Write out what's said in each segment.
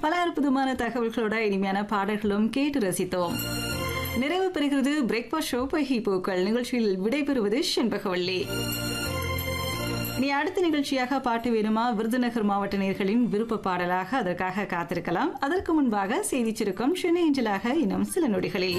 பல அற்புதமான தகவல்களோட இனிமையான பாடல்களும் கேட்டு ரசித்தோம் நிறைவு பெறுகிறது பிரேக்ஃபாஸ்ட் ஷோ பகி பூக்கள் நிகழ்ச்சியில் விடைபெறுவது செண்பகவல்லி நீ அடுத்த நிகழ்ச்சியாக பாட்டு வேணுமா விருதுநகர் மாவட்ட நேர்களின் விருப்ப பாடலாக அதற்காக காத்திருக்கலாம் அதற்கு முன்பாக செய்தி சுருக்கம் சென்னை ஏஞ்சலாக இன்னும் சில நொடிகளில்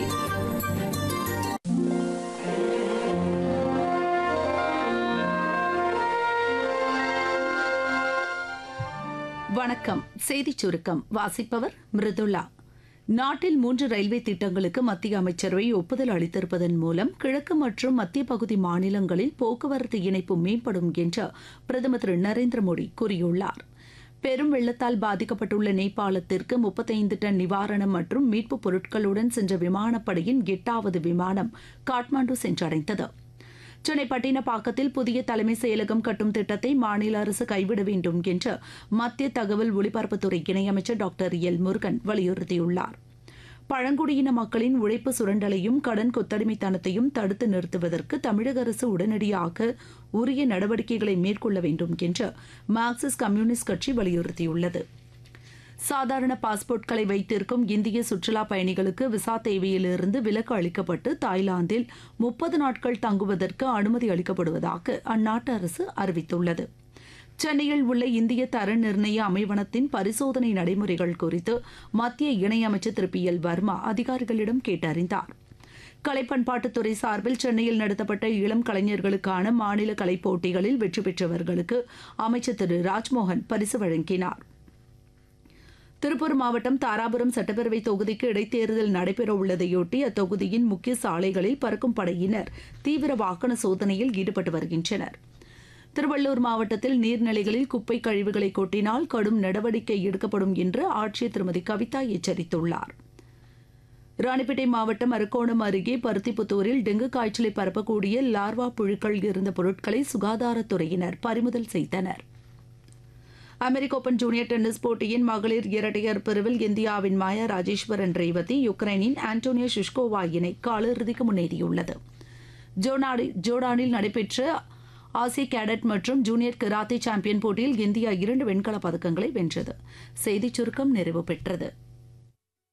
வணக்கம் செய்திச் சுருக்கம் வாசிப்பவர் மிருதுளா நாட்டில் மூன்று ரயில்வே திட்டங்களுக்கு மத்திய அமைச்சரவை ஒப்புதல் அளித்திருப்பதன் மூலம் கிழக்கு மற்றும் மத்திய பகுதி மாநிலங்களில் போக்குவரத்து இணைப்பு மேம்படும் என்று பிரதமர் திரு நரேந்திர மோடி கூறியுள்ளார் பெரும் வெள்ளத்தால் பாதிக்கப்பட்டுள்ள நேபாளத்திற்கு முப்பத்தைந்து டன் நிவாரணம் மற்றும் மீட்புப் பொருட்களுடன் சென்ற விமானப்படையின் எட்டாவது விமானம் காட்மாண்டு சென்றடைந்தது சென்னை பட்டினப்பாக்கத்தில் புதிய தலைமை செயலகம் கட்டும் திட்டத்தை மாநில அரசு கைவிட வேண்டும் என்று மத்திய தகவல் ஒலிபரப்புத்துறை இணையமைச்சர் டாக்டர் எல் முருகன் வலியுறுத்தியுள்ளார் பழங்குடியின மக்களின் உழைப்பு சுரண்டலையும் கடன் கொத்தடிமைத்தனத்தையும் தடுத்து நிறுத்துவதற்கு தமிழக அரசு உடனடியாக உரிய நடவடிக்கைகளை மேற்கொள்ள வேண்டும் என்று மார்க்சிஸ்ட் கம்யூனிஸ்ட் கட்சி வலியுறுத்தியுள்ளது சாதாரண பாஸ்போர்ட்களை வைத்திருக்கும் இந்திய சுற்றுலா பயணிகளுக்கு விசா தேவையிலிருந்து விலக்கு அளிக்கப்பட்டு தாய்லாந்தில் முப்பது நாட்கள் தங்குவதற்கு அனுமதி அளிக்கப்படுவதாக அந்நாட்டு அரசு அறிவித்துள்ளது சென்னையில் உள்ள இந்திய தர நிர்ணய அமைவனத்தின் பரிசோதனை நடைமுறைகள் குறித்து மத்திய இணையமைச்சர் திரு பி எல் வர்மா அதிகாரிகளிடம் கேட்டறிந்தார் கலைப்பண்பாட்டுத்துறை சார்பில் சென்னையில் நடத்தப்பட்ட இளம் கலைஞர்களுக்கான மாநில கலைப் போட்டிகளில் வெற்றி பெற்றவர்களுக்கு அமைச்சர் திரு ராஜ்மோகன் பரிசு வழங்கினார் திருப்பூர் மாவட்டம் தாராபுரம் சட்டப்பேரவை தொகுதிக்கு இடைத்தேர்தல் நடைபெற உள்ளதையொட்டி அத்தொகுதியின் முக்கிய சாலைகளில் பறக்கும் படையினர் தீவிர வாகன சோதனையில் ஈடுபட்டு வருகின்றனர் திருவள்ளூர் மாவட்டத்தில் நீர்நிலைகளில் குப்பை கழிவுகளை கொட்டினால் கடும் நடவடிக்கை எடுக்கப்படும் என்று ஆட்சியர் திருமதி கவிதா எச்சரித்துள்ளார் ராணிப்பேட்டை மாவட்டம் அரக்கோணம் அருகே பருத்திப்புத்தூரில் டெங்கு காய்ச்சலை பரப்பக்கூடிய லார்வா புழுக்கள் இருந்த பொருட்களை சுகாதாரத்துறையினர் பறிமுதல் செய்தனர் அமெரிக்க ஓபன் ஜூனியர் டென்னிஸ் போட்டியின் மகளிர் இரட்டையர் பிரிவில் இந்தியாவின் மாயா ராஜேஸ்வரன் ரேவதி யுக்ரைனின் ஆண்டோனியா ஷிஷ்கோவா இணை காலிறுதிக்கு முன்னேறியுள்ளது ஜோனாடி ஜோர்டானில் நடைபெற்ற ஆசிய கேடட் மற்றும் ஜூனியர் கராத்தே சாம்பியன் போட்டியில் இந்தியா இரண்டு வெண்கலப் பதக்கங்களை வென்றது செய்திச் சுருக்கம் நிறைவு பெற்றது